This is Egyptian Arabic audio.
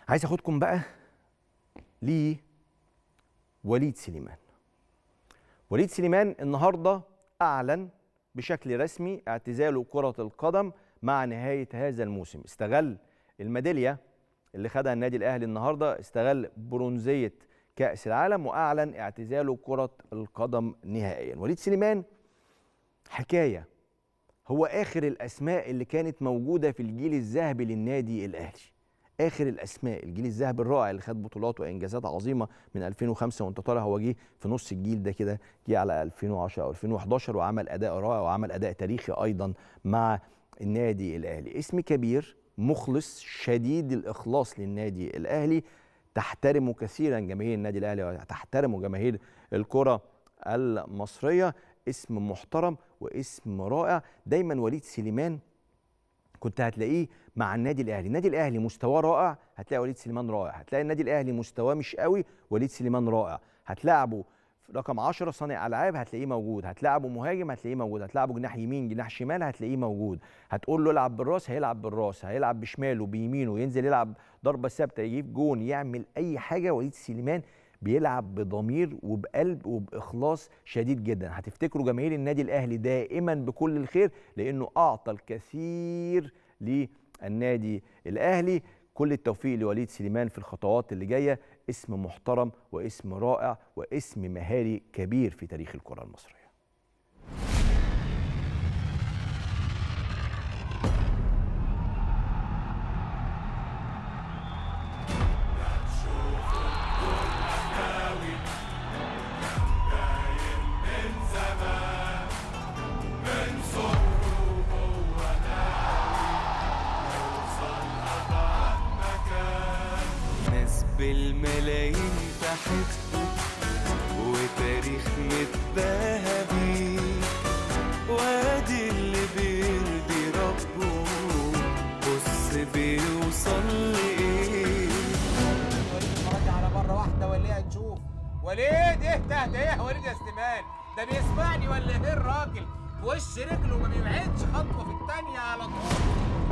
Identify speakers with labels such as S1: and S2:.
S1: عايز اخدكم بقى لوليد سليمان وليد سليمان النهارده اعلن بشكل رسمي اعتزاله كرة القدم مع نهاية هذا الموسم استغل الميدالية اللي خدها النادي الأهلي النهاردة استغل برونزية كأس العالم وأعلن اعتزاله كرة القدم نهائيا وليد سليمان حكاية هو آخر الأسماء اللي كانت موجودة في الجيل الذهبي للنادي الأهلي اخر الاسماء الجيل الذهبي الرائع اللي خد بطولات وانجازات عظيمه من 2005 وانت طالع هو جه في نص الجيل ده كده جه على 2010 او 2011 وعمل اداء رائع وعمل اداء تاريخي ايضا مع النادي الاهلي اسم كبير مخلص شديد الاخلاص للنادي الاهلي تحترمه كثيرا جماهير النادي الاهلي وتحترمه جماهير الكره المصريه اسم محترم واسم رائع دايما وليد سليمان كنت هتلاقيه مع النادي الاهلي النادي الاهلي مستواه رائع هتلاقي وليد سليمان رائع هتلاقي النادي الاهلي مستواه مش قوي وليد سليمان رائع هتلاعبه رقم 10 صانع العاب هتلاقيه موجود هتلاعبه مهاجم هتلاقيه موجود هتلاعبه جناح يمين جناح شمال هتلاقيه موجود هتقول له العب بالراس هيلعب بالراس هيلعب بشماله بيمينه ينزل يلعب ضربه ثابته يجيب جون يعمل اي حاجه وليد سليمان بيلعب بضمير وبقلب وباخلاص شديد جدا هتفتكروا جماهير النادي الاهلي دائما بكل الخير لانه اعطى الكثير للنادي الاهلي كل التوفيق لوليد سليمان في الخطوات اللي جايه اسم محترم واسم رائع واسم مهاري كبير في تاريخ الكره المصريه
S2: ناس بالملايين تحته وتاريخ متباهى بيه وادي اللي بيرضي ربه بص بيوصل لايه
S3: وليد على مره واحده وليه نشوف وليد اهدى اهدى ايه يا وليد يا سليمان ده بيسمعني ولا ايه الراجل في وش رجله ما بيبعدش خطوه في الثانيه على طول